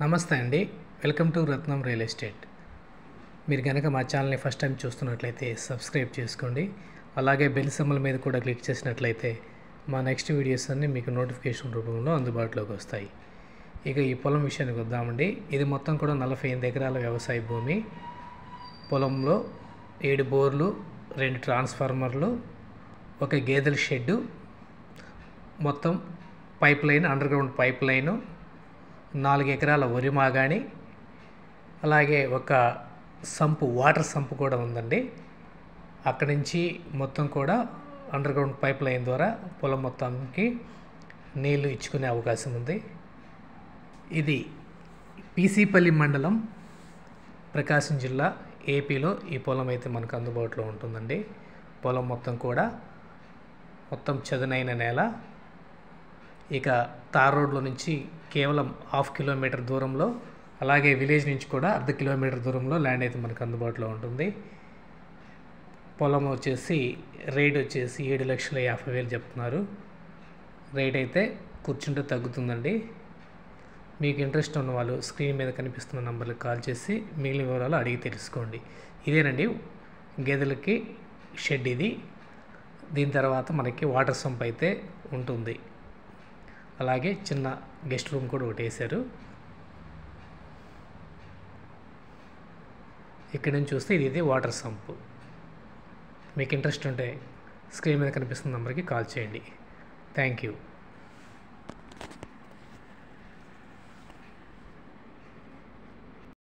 నమస్తే అండి welcome to Ratnam real estate మీరు కనుక మా ఛానల్ని ఫస్ట్ టైం చూస్తున్నట్లయితే సబ్స్క్రైబ్ చేసుకోండి అలాగే బెల్ సింబల్ మీద కూడా క్లిక్ చేసినట్లయితే మా నెక్స్ట్ వీడియోస్ అన్నీ మీకు నోటిఫికేషన్ రూపంలో అందుబాటులోకి వస్తాయి ఇక ఈ పొలం విషయానికి వద్దామండి ఇది మొత్తం కూడా నలభై ఎనిమిది ఎకరాల వ్యవసాయ భూమి పొలంలో ఏడు బోర్లు రెండు ట్రాన్స్ఫార్మర్లు ఒక గేదెల షెడ్డు మొత్తం pipeline underground pipeline నాలుగు ఎకరాల వరి మాగాణి అలాగే ఒక సంపు వాటర్ సంపు కూడా ఉందండి అక్కడి నుంచి మొత్తం కూడా అండర్ గ్రౌండ్ పైప్ లైన్ ద్వారా పొలం మొత్తానికి నీళ్లు ఇచ్చుకునే అవకాశం ఉంది ఇది పీసీపల్లి మండలం ప్రకాశం జిల్లా ఏపీలో ఈ పొలం అయితే మనకు అందుబాటులో ఉంటుందండి పొలం మొత్తం కూడా మొత్తం చదునైన నేల ఇక తార్ రోడ్లో నుంచి కేవలం హాఫ్ కిలోమీటర్ దూరంలో అలాగే విలేజ్ నుంచి కూడా అర్ధ కిలోమీటర్ దూరంలో ల్యాండ్ అయితే మనకు అందుబాటులో ఉంటుంది పొలం వచ్చేసి రేట్ వచ్చేసి ఏడు లక్షల యాభై వేలు చెప్తున్నారు రేట్ అయితే కూర్చుంటే తగ్గుతుందండి మీకు ఇంట్రెస్ట్ ఉన్న వాళ్ళు స్క్రీన్ మీద కనిపిస్తున్న నంబర్కి కాల్ చేసి మిగిలిన వివరాలు అడిగి తెలుసుకోండి ఇదేనండి గేదెలకి షెడ్ ఇది దీని తర్వాత మనకి వాటర్ సంప్ అయితే ఉంటుంది అలాగే చిన్న గెస్ట్ రూమ్ కూడా ఒకటి వేశారు ఇక్కడ నుంచి చూస్తే ఇది ఇది వాటర్ సంప్ మీకు ఇంట్రెస్ట్ ఉంటే స్క్రీన్ మీద కనిపిస్తున్న నెంబర్కి కాల్ చేయండి థ్యాంక్ యూ